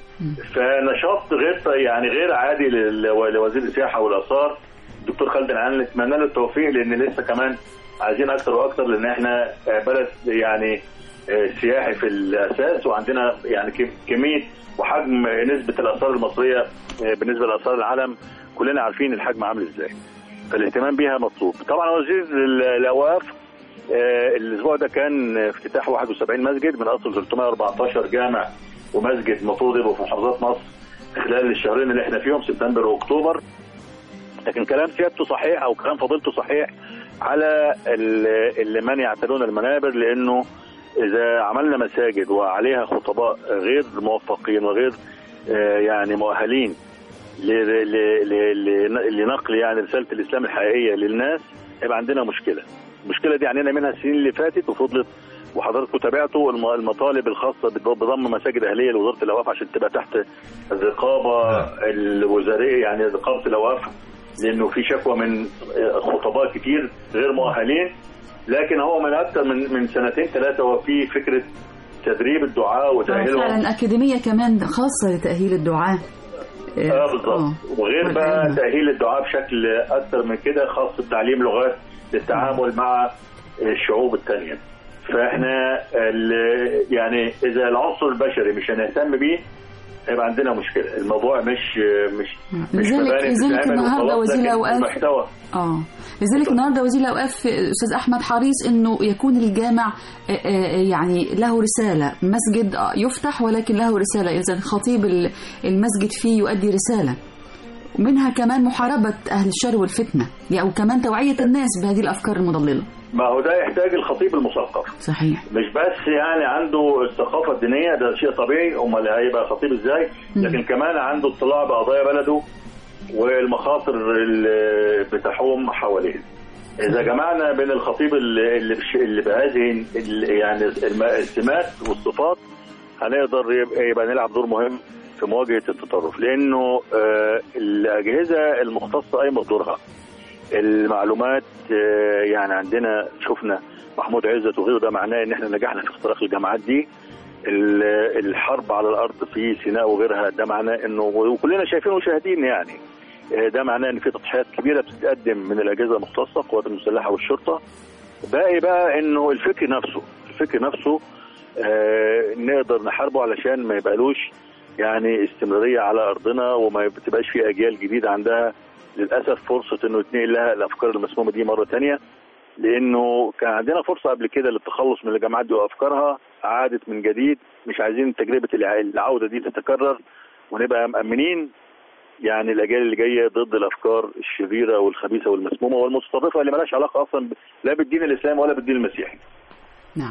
فنشاط غير يعني غير عادي لل- لوزير السياحه والاثار الدكتور خالد العان نتمنى له التوفيق لان لسه كمان عايزين اكتر واكتر لان احنا بلد يعني سياحي في الاساس وعندنا يعني كم- كميه وحجم نسبه الاثار المصريه بالنسبه لاثار العالم كلنا عارفين الحجم عامل ازاي فالاهتمام بيها مطلوب طبعا وزير الاوقاف آه، الاسبوع ده كان افتتاح 71 مسجد من اصل 314 جامع ومسجد المفروض يبقوا في محافظات مصر خلال الشهرين اللي احنا فيهم سبتمبر واكتوبر لكن كلام سيادته صحيح او كلام فضيلته صحيح على ال- اللي من يعتلون المنابر لانه اذا عملنا مساجد وعليها خطباء غير موفقين وغير آه، يعني مؤهلين ل- ل- ل- ل- لنقل يعني رساله الاسلام الحقيقيه للناس يبقى عندنا مشكله. المشكله دي عندنا منها السنين اللي فاتت وفضلت وحضراتكم تابعتوا الم- المطالب الخاصه بض- بضم مساجد اهليه لوزاره الاوقاف عشان تبقى تحت الرقابه الوزاريه يعني رقابه الاوقاف لانه في شكوى من آه، خطباء كتير غير مؤهلين لكن هو من اكثر من من سنتين ثلاثه هو في فكره تدريب الدعاء وتاهيلهم فعلا أكاديمية كمان خاصة لتأهيل الدعاة اه بالظبط وغير بقى والعلم. تاهيل الدعاء بشكل اكثر من كده خاص بتعليم لغات للتعامل مع الشعوب الثانيه فاحنا ال- يعني اذا العنصر البشري مش هنهتم بيه هيبقى عندنا مشكله الموضوع مش مش مش لذلك- مباني لذلك بتتعمل النهاردة وخلاص، وزير لكن الأوقاف- المحتوى اه لذلك النهارده وزير الاوقاف استاذ احمد حريص انه يكون الجامع آه، آه، يعني له رساله مسجد آه، يفتح ولكن له رساله اذا خطيب ال- المسجد فيه يؤدي رساله ومنها كمان محاربه اهل الشر والفتنه يعني وكمان توعيه الناس بهذه الافكار المضلله ما هو ده يحتاج الخطيب المثقف صحيح مش بس يعني عنده الثقافه الدينيه ده شيء طبيعي امال هيبقى خطيب ازاي لكن كمان عنده اطلاع بقضايا بلده والمخاطر اللي بتحوم حواليه اذا جمعنا بين الخطيب اللي اللي بش- اللي بهذه ال- يعني الم- السمات والصفات هنقدر يبقى, يبقى نلعب دور مهم في مواجهه التطرف لانه آه، الاجهزه المختصه قايمه بدورها المعلومات آه، يعني عندنا شفنا محمود عزت وغيره ده معناه ان احنا نجحنا في اختراق الجامعات دي ال- الحرب على الارض في سيناء وغيرها ده معناه انه وكلنا شايفين وشاهدين يعني آه، ده معناه ان في تضحيات كبيره بتتقدم من الاجهزه المختصه القوات المسلحه والشرطه باقي بقى انه الفكر نفسه الفكر نفسه آه، نقدر نحاربه علشان ما يبقالوش يعني استمراريه على ارضنا وما بتبقاش في اجيال جديده عندها للاسف فرصه انه يتنقل لها الافكار المسمومه دي مره تانية لانه كان عندنا فرصه قبل كده للتخلص من الجامعات دي وافكارها عادت من جديد مش عايزين تجربه الع- العوده دي تتكرر ونبقى مأمنين يعني الاجيال اللي جايه ضد الافكار الشريره والخبيثه والمسمومه والمتطرفه اللي مالهاش علاقه اصلا ب- لا بالدين الاسلامي ولا بالدين المسيحي. نعم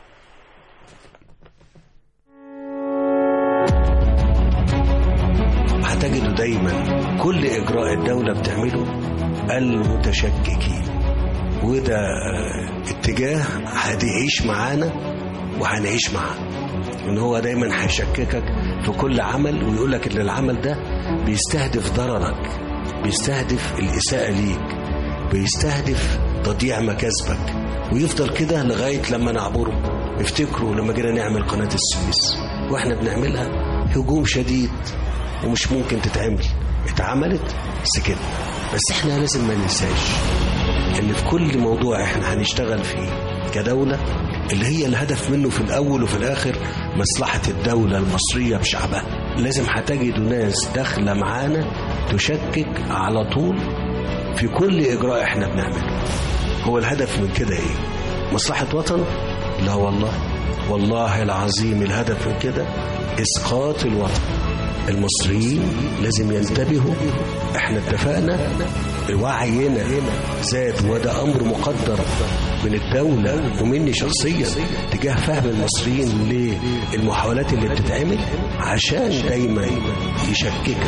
هتجدوا دايما كل اجراء الدوله بتعمله المتشككين وده اتجاه هتعيش معانا وهنعيش معاه ان هو دايما هيشككك في كل عمل ويقول لك ان العمل ده بيستهدف ضررك بيستهدف الاساءه ليك بيستهدف تضييع مكاسبك ويفضل كده لغايه لما نعبره افتكروا لما جينا نعمل قناه السويس واحنا بنعملها هجوم شديد ومش ممكن تتعمل اتعملت سكتنا بس احنا لازم ما ننساش ان في كل موضوع احنا هنشتغل فيه كدولة اللي هي الهدف منه في الاول وفي الاخر مصلحة الدولة المصرية بشعبها لازم هتجدوا ناس داخلة معانا تشكك على طول في كل اجراء احنا بنعمله هو الهدف من كده ايه مصلحة وطن لا والله والله العظيم الهدف من كده اسقاط الوطن المصريين لازم ينتبهوا احنا اتفقنا وعينا زاد وده امر مقدر من الدولة ومني شخصيا تجاه فهم المصريين للمحاولات اللي بتتعمل عشان دايما يشككك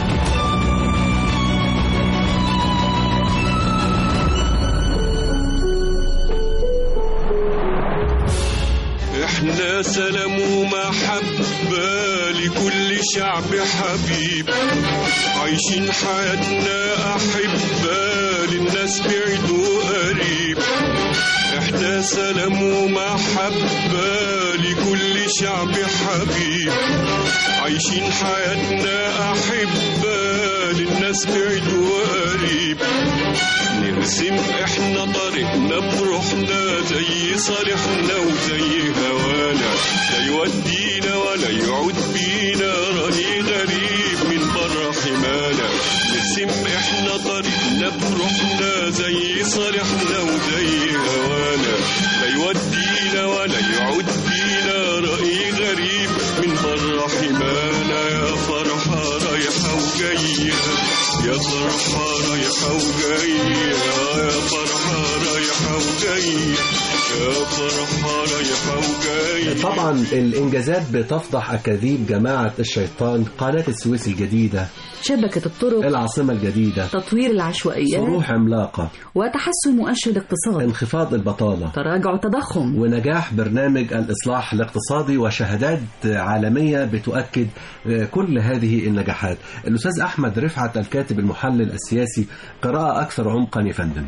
احنا سلام ومحبة لكل شعب حبيب عايشين حياتنا أحبة للناس بعيد وقريب احنا سلام ومحبة لكل شعب حبيب عايشين حياتنا أحبة للناس بعيد وقريب نرسم احنا طريقنا بروحنا زي صالحنا وزي هوانا لا يودينا ولا يعود بينا رأي غريب من بره حمانا نرسم احنا طريقنا بروحنا زي صالحنا وزي هوانا لا يودينا ولا يعود بينا رأي غريب من بره حمانا يا فرحة رايحة وجاية يا فرحة رايحة وجاية يا فرحة رايحة وجاية يا فرحة رايحة وجاية طبعا الانجازات بتفضح اكاذيب جماعه الشيطان قناه السويس الجديده شبكة الطرق العاصمه الجديده تطوير العشوائيات صروح عملاقه وتحسن مؤشر الاقتصاد انخفاض البطاله تراجع التضخم ونجاح برنامج الإصلاح الاقتصادي وشهادات عالمية بتؤكد كل هذه النجاحات الأستاذ أحمد رفعت الكاتب المحلل السياسي قراءة أكثر عمقا يا فندم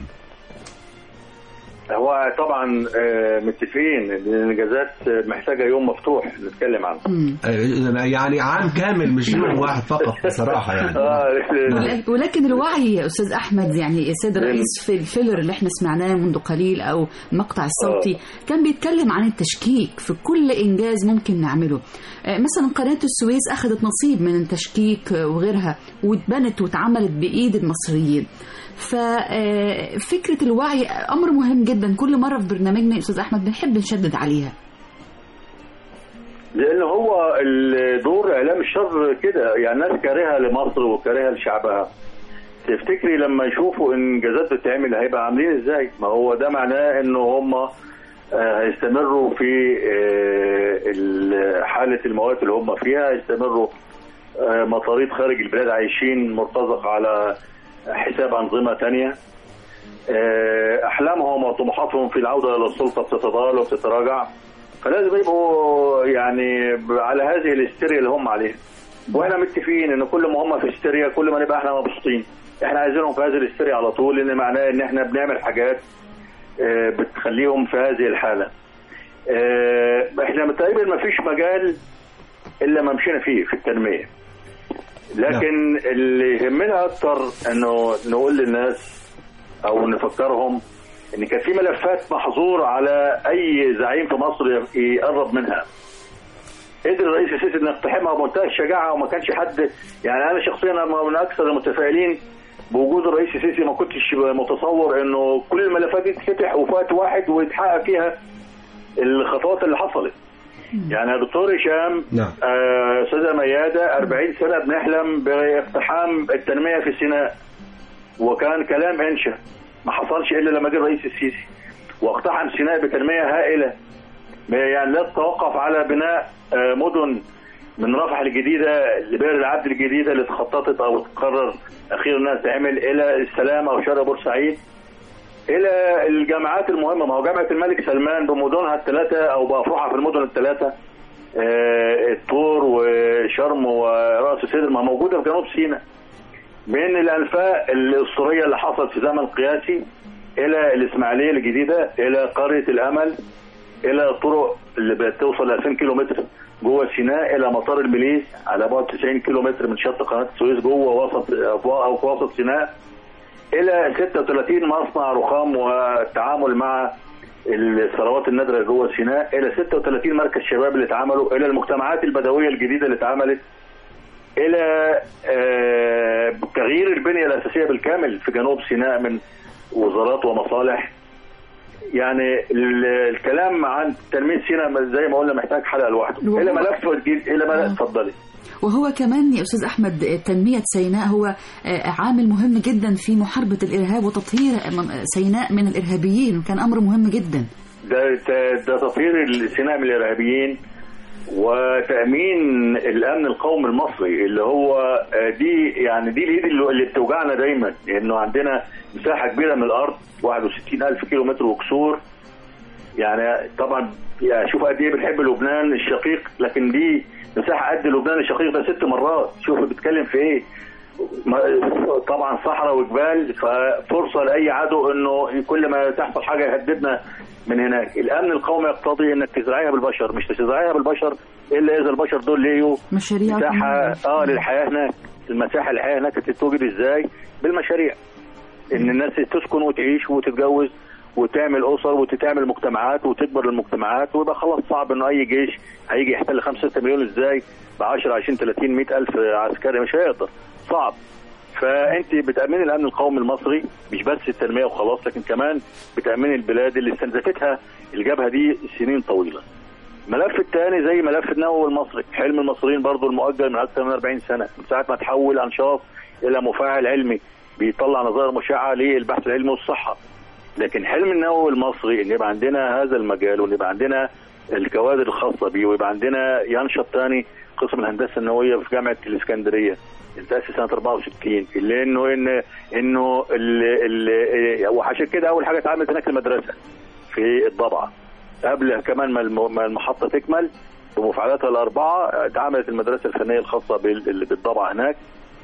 هو طبعا آه، متفقين ان الانجازات محتاجه يوم مفتوح نتكلم عنه يعني عام كامل مش يوم واحد فقط بصراحة يعني آه، ولكن- ولكن الوعي يا استاذ احمد يعني السيد الرئيس في الفيلر اللي احنا سمعناه منذ قليل او المقطع الصوتي كان بيتكلم عن التشكيك في كل انجاز ممكن نعمله آه، مثلا قناه السويس اخذت نصيب من التشكيك آه، وغيرها واتبنت واتعملت بايد المصريين ففكره الوعي امر مهم جدا كل مره في برنامجنا يا استاذ احمد بنحب نشدد عليها لان هو الدور اعلام الشر كده يعني ناس كارهه لمصر وكارهه لشعبها تفتكري لما يشوفوا انجازات بتتعمل هيبقى عاملين ازاي ما هو ده معناه انه هم آه، هيستمروا في آه، ال- حاله المواد اللي هم فيها هيستمروا آه، مطاريد خارج البلاد عايشين مرتزق على حساب انظمه تانية آه، احلامهم وطموحاتهم في العوده الى السلطه بتتضاءل وبتتراجع فلازم يبقوا يعني على هذه الهستيريا اللي هم عليها واحنا متفقين ان كل ما هم في هستيريا كل ما نبقى احنا مبسوطين احنا عايزينهم في هذه الهستيريا على طول لان معناه ان احنا بنعمل حاجات آه، بتخليهم في هذه الحاله آه، احنا تقريبا ما فيش مجال الا ما مشينا فيه في التنميه لكن اللي يهمنا اكتر انه نقول للناس او نفكرهم ان كان في ملفات محظور على اي زعيم في مصر يقرب منها قدر الرئيس السيسي انه يقتحمها بمنتهى الشجاعه وما كانش حد يعني انا شخصيا أنا من اكثر المتفائلين بوجود الرئيس السيسي ما كنتش متصور انه كل الملفات دي تتفتح وفي وقت واحد ويتحقق فيها الخطوات اللي حصلت يعني يا دكتور هشام نعم. آه، استاذه مياده 40 سنه بنحلم باقتحام التنميه في سيناء وكان كلام انشا ما حصلش الا لما جه الرئيس السيسي واقتحم سيناء بتنميه هائله يعني لا تتوقف على بناء آه، مدن من رفح الجديده لبئر العبد الجديده اللي اتخططت او تقرر اخيرا انها تعمل الى السلام او شرق بورسعيد الى الجامعات المهمه ما هو جامعه الملك سلمان بمدنها الثلاثه او بافرعها في المدن الثلاثه آه، الطور وشرم وراس سدر ما موجوده في جنوب سيناء من الانفاق الاسطوريه اللي حصلت في زمن قياسي الى الاسماعيليه الجديده الى قريه الامل الى الطرق اللي بتوصل ل 2000 كيلو متر جوه سيناء الى مطار المليس على بعد 90 كيلو متر من شط قناه السويس جوه وسط او في وسط سيناء الى 36 مصنع رخام والتعامل مع الثروات النادره اللي جوه سيناء الى 36 مركز شباب اللي اتعملوا الى المجتمعات البدويه الجديده اللي اتعملت الى آه، تغيير البنيه الاساسيه بالكامل في جنوب سيناء من وزارات ومصالح يعني ال- الكلام عن تنميه سيناء زي ما قلنا محتاج حلقه لوحده وهو- الى ملف الجيل- الى ملف اتفضلي وهو كمان يا أستاذ أحمد تنمية سيناء هو آه، عامل مهم جدا في محاربة الإرهاب وتطهير من- سيناء من الإرهابيين كان أمر مهم جدا ده ده, ده تطهير سيناء من الارهابيين وتامين الامن القومي المصري اللي هو آه، دي يعني دي الايد اللي اللي بتوجعنا دايما لانه عندنا مساحه كبيره من الارض 61 الف كيلو متر وكسور يعني طبعا يعني شوف قد ايه بنحب لبنان الشقيق لكن دي مساحه قد لبنان الشقيق ده ست مرات شوف بيتكلم في ايه ما- طبعا صحراء وجبال ففرصه لاي عدو انه كل ما تحصل حاجه يهددنا من هناك الامن القومي يقتضي انك تزرعيها بالبشر مش تزرعيها بالبشر الا اذا البشر دول ليوا مشاريع مساحه كمان. اه للحياه هناك المساحه للحياه هناك تتوجد ازاي بالمشاريع ان الناس تسكن وتعيش وتتجوز وتعمل اسر وتتعمل مجتمعات وتكبر المجتمعات ويبقى خلاص صعب انه اي جيش هيجي يحتل 5 6 مليون ازاي ب 10 20 30 100 الف عسكري مش هيقدر صعب فانت بتامين الامن القومي المصري مش بس التنميه وخلاص لكن كمان بتامين البلاد اللي استنزفتها الجبهه دي سنين طويله الملف الثاني زي ملف النووي المصري حلم المصريين برضو المؤجل من اكثر من 40 سنه من ساعه ما تحول انشاط الى مفاعل علمي بيطلع نظائر مشعه للبحث العلمي والصحه لكن حلم النووي المصري ان يبقى عندنا هذا المجال وان يبقى عندنا الكوادر الخاصه بيه ويبقى عندنا ينشط ثاني قسم الهندسه النوويه في جامعه الاسكندريه اللي تاسس سنه 64 اللي انه ان انه ال ال وعشان كده اول حاجه اتعملت هناك المدرسه في الضبعه قبل كمان ما الم- ما المحطه تكمل بمفاعلاتها الاربعه اتعملت المدرسه الفنيه الخاصه بال- بالضبعه هناك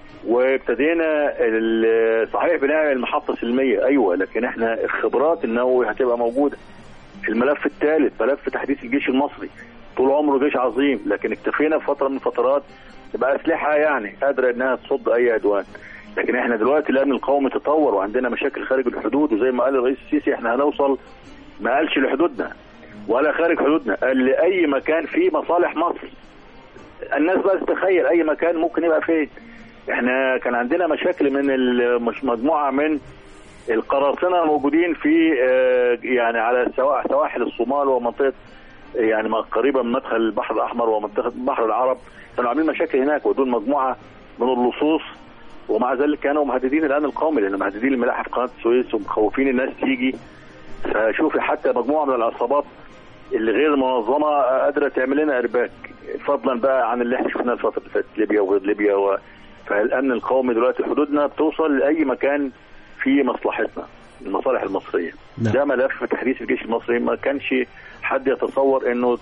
وابتدينا ال- صحيح بنعمل محطه سلميه ايوه لكن احنا الخبرات النووي هتبقى موجوده الملف الثالث ملف تحديث الجيش المصري طول عمره جيش عظيم لكن اكتفينا في فتره من الفترات باسلحه يعني قادره انها تصد اي عدوان لكن احنا دلوقتي الامن القومي تطور وعندنا مشاكل خارج الحدود وزي ما قال الرئيس السيسي احنا هنوصل ما قالش لحدودنا ولا خارج حدودنا قال لاي مكان فيه مصالح مصر الناس بقى تتخيل اي مكان ممكن يبقى فين احنا كان عندنا مشاكل من ال- مش مجموعه من القراصنه موجودين في آه، يعني على سوا- سواحل الصومال ومنطقه يعني ما- قريبه من مدخل البحر الاحمر ومنطقه بحر العرب كانوا عاملين مشاكل هناك ودول مجموعه من اللصوص ومع ذلك كانوا مهددين الامن القومي لان مهددين الملاحه في قناه السويس ومخوفين الناس تيجي فشوفي حتى مجموعه من العصابات اللي غير منظمه قادره تعمل لنا ارباك فضلا بقى عن اللي احنا شفناه الفتره اللي فاتت ليبيا وغير ليبيا و... فالامن القومي دلوقتي حدودنا بتوصل لاي مكان في مصلحتنا المصالح المصريه نعم. ده ملف تحديث الجيش المصري ما كانش حد يتصور انه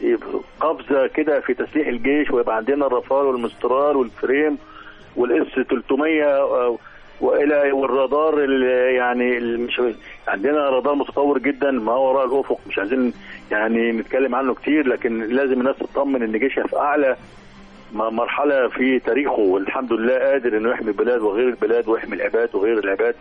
قفزه كده في تسليح الجيش ويبقى عندنا الرافال والمسترال والفريم والاس 300 آه، والى والرادار اللي يعني اللي مش عندنا رادار متطور جدا ما وراء الافق مش عايزين يعني نتكلم عنه كتير لكن لازم الناس تطمن ان جيشها في اعلى م- مرحله في تاريخه والحمد لله قادر انه يحمي البلاد وغير البلاد ويحمي العباد وغير العباد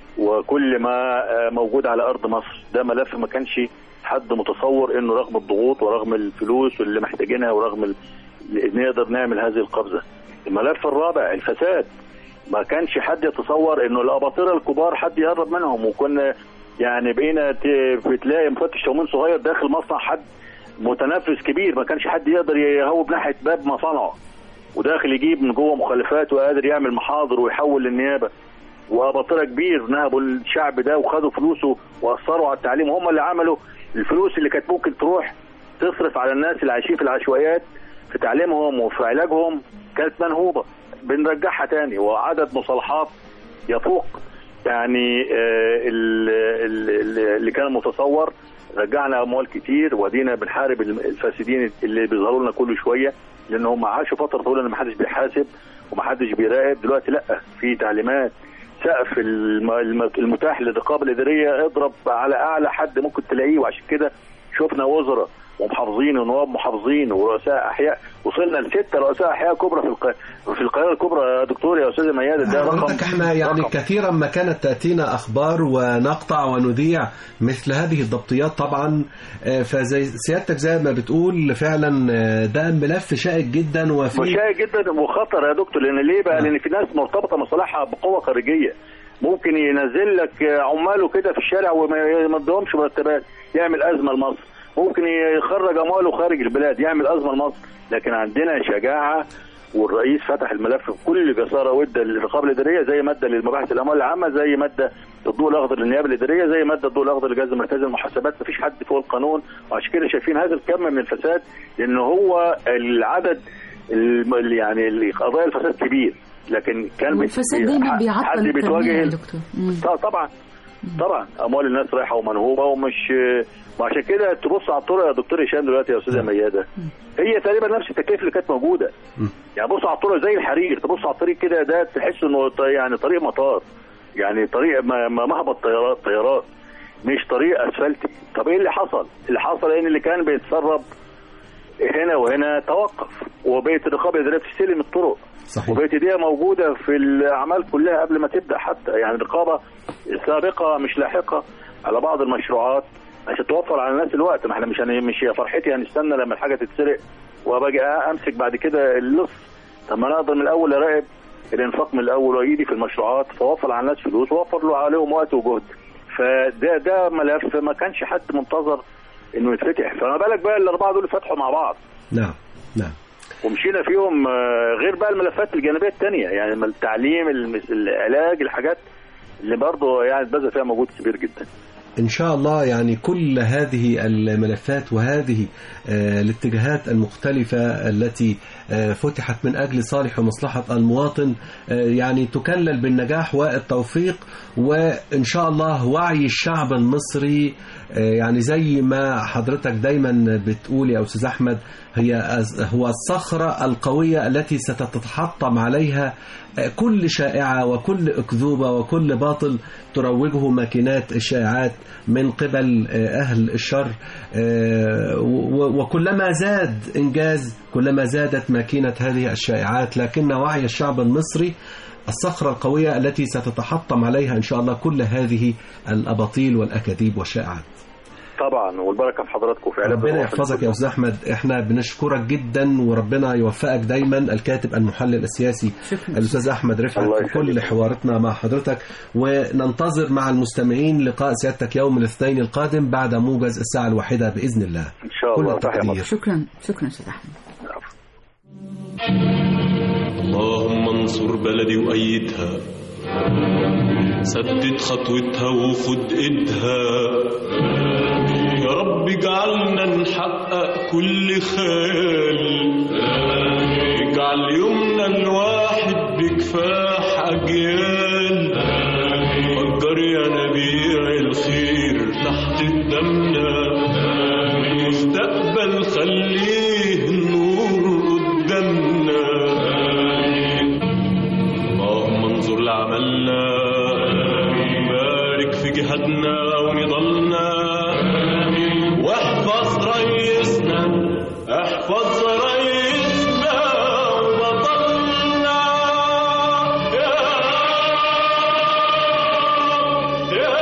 وكل ما آه، موجود على ارض مصر ده ملف ما كانش حد متصور انه رغم الضغوط ورغم الفلوس اللي محتاجينها ورغم ال- نقدر نعمل هذه القفزه الملف الرابع الفساد ما كانش حد يتصور انه الاباطره الكبار حد يقرب منهم وكنا يعني بقينا ت- بتلاقي مفتش تموين صغير داخل مصنع حد متنفس كبير ما كانش حد يقدر يهوب ناحيه باب مصانعه وداخل يجيب من جوه مخلفات وقادر يعمل محاضر ويحول للنيابه واباطره كبير نهبوا الشعب ده وخدوا فلوسه واثروا على التعليم هم اللي عملوا الفلوس اللي كانت ممكن تروح تصرف على الناس اللي عايشين في العشوائيات في تعليمهم وفي علاجهم كانت منهوبه بنرجعها تاني وعدد مصالحات يفوق يعني آه، ال- ال- ال- اللي كان متصور رجعنا اموال كتير ودينا بنحارب الفاسدين اللي بيظهروا لنا كل شويه لان هم عاشوا فتره طويله ان ما حدش بيحاسب وما حدش بيراقب دلوقتي لا في تعليمات سقف الم- الم- المتاح للرقابه الاداريه اضرب على اعلى حد ممكن تلاقيه وعشان كده شفنا وزراء ومحافظين ونواب محافظين ورؤساء احياء وصلنا لستة رؤساء احياء كبرى في الق... في القاهره الكبرى يا دكتور يا استاذ ميادة ده رقم حضرتك احنا يعني رقم. كثيرا ما كانت تاتينا اخبار ونقطع ونذيع مثل هذه الضبطيات طبعا آه، فزي سيادتك زي ما بتقول فعلا آه، ده ملف شائك جدا وفي مشايع جدا وخطر يا دكتور لان ليه بقى؟ لان في ناس مرتبطه مصالحها بقوه خارجيه ممكن ينزل لك عماله كده في الشارع وما يمدهمش مرتبات يعمل ازمه لمصر ممكن يخرج امواله خارج البلاد يعمل ازمه لمصر لكن عندنا شجاعه والرئيس فتح الملف بكل جساره وادى للرقابه الاداريه زي ماده للمباحث الاموال العامه زي ماده الضوء الاخضر للنيابه الاداريه زي ماده الضوء الاخضر لجهاز مركز المحاسبات مفيش حد فوق القانون وعشان كده شايفين هذا الكم من الفساد لان هو العدد الم- يعني قضايا الفساد كبير لكن كان بت- والفساد دايما حد بيعطل التنمية بيتواجه يا دكتور مم. ط- طبعا طبعا اموال الناس رايحه ومنهوبه ومش وعشان كده تبص على الطرق يا دكتور هشام دلوقتي يا استاذه مياده هي تقريبا نفس التكلفه اللي كانت موجوده يعني بص على الطرق زي الحرير تبص على الطريق كده ده تحس انه ط- يعني طريق مطار يعني طريق م- م- مهبط طيارات طيارات مش طريق اسفلتي طب ايه اللي حصل؟ اللي حصل ان اللي كان بيتسرب هنا وهنا توقف وبقت الرقابه الاداريه بتستلم الطرق صحيح وبقت ايديها موجوده في الاعمال كلها قبل ما تبدا حتى يعني الرقابه السابقه مش لاحقه على بعض المشروعات عشان توفر على الناس الوقت ما احنا مش هن- مش يا فرحتي هنستنى لما الحاجه تتسرق وباجي امسك بعد كده اللص طب ما انا اقدر من الاول اراقب الانفاق من الاول وايدي في المشروعات فوفر على الناس فلوس ووفر له عليهم وقت وجهد فده ده ملف ما كانش حد منتظر انه يتفتح فما بالك بقى الاربعه دول فتحوا مع بعض نعم نعم ومشينا فيهم آه، غير بقى الملفات الجانبيه الثانيه يعني التعليم المس- العلاج الحاجات اللي برضه يعني البذل فيها موجود كبير جدا إن شاء الله يعني كل هذه الملفات وهذه آه، الاتجاهات المختلفة التي آه، فتحت من أجل صالح ومصلحة المواطن آه، يعني تكلل بالنجاح والتوفيق وإن شاء الله وعي الشعب المصري آه، يعني زي ما حضرتك دايما بتقول يا أستاذ أحمد هي هو الصخرة القوية التي ستتحطم عليها كل شائعة وكل أكذوبة وكل باطل تروجه ماكينات الشائعات من قبل أهل الشر و- وكلما زاد إنجاز كلما زادت ماكينة هذه الشائعات لكن وعي الشعب المصري الصخرة القوية التي ستتحطم عليها إن شاء الله كل هذه الأباطيل والأكاذيب والشائعات طبعا والبركه في حضراتكم في علاج ربنا المواطن. يحفظك يا استاذ احمد احنا بنشكرك جدا وربنا يوفقك دايما الكاتب المحلل السياسي شكرا الاستاذ احمد رفعت الله في كل يخليك. حواراتنا مع حضرتك وننتظر مع المستمعين لقاء سيادتك يوم الاثنين القادم بعد موجز الساعه الواحده باذن الله ان شاء كل الله تحيا التقدير مصر شكرا شكرا استاذ احمد اللهم انصر بلدي وأيدها سدد خطوتها وخد ايدها يا رب اجعلنا نحقق كل خيال اجعل يومنا الواحد بكفاح أجيال فجر يا نبيع الخير تحت قدامنا المستقبل خليه النور قدامنا اللهم انظر لعملنا بارك في جهادنا ونضالنا واحفظ رئيسنا احفظ رئيسنا وبطلنا يا يا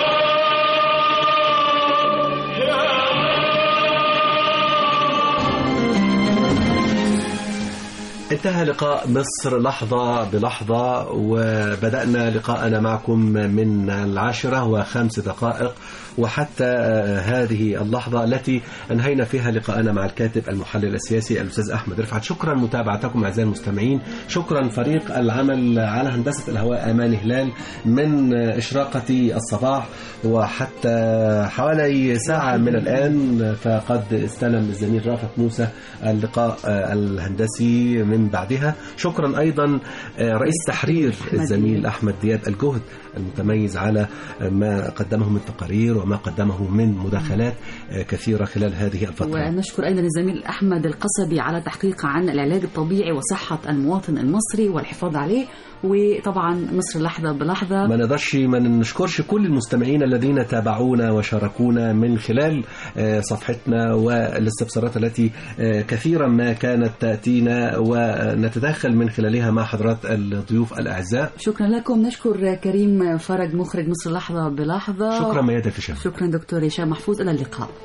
انتهى لقاء مصر لحظة بلحظة وبدأنا لقاءنا معكم من العاشرة وخمس دقائق وحتى آه، هذه اللحظة التي أنهينا فيها لقاءنا مع الكاتب المحلل السياسي الأستاذ أحمد رفعت شكرا متابعتكم أعزائي المستمعين شكرا فريق العمل على هندسة الهواء أمان هلال من آه، إشراقة الصباح وحتى حوالي ساعة من الآن فقد استلم الزميل رافت موسى اللقاء آه، الهندسي من بعدها شكرا أيضا آه، رئيس تحرير الزميل أحمد دياب الجهد المتميز على ما قدمه من تقارير وما قدمه من مداخلات آه، كثيرة خلال هذه الفترة ونشكر أيضا الزميل أحمد القصبي على تحقيق عن العلاج الطبيعي وصحة المواطن المصري والحفاظ عليه وطبعا مصر لحظة بلحظة ما نقدرش ما نشكرش كل المستمعين الذين تابعونا وشاركونا من خلال آه، صفحتنا والاستفسارات التي آه، كثيرا ما كانت تأتينا ونتداخل من خلالها مع حضرات الضيوف الأعزاء شكرا لكم نشكر كريم فرج مخرج مصر لحظة بلحظة شكرا ميادة الفيشاوي شكرا دكتور هشام محفوظ إلى اللقاء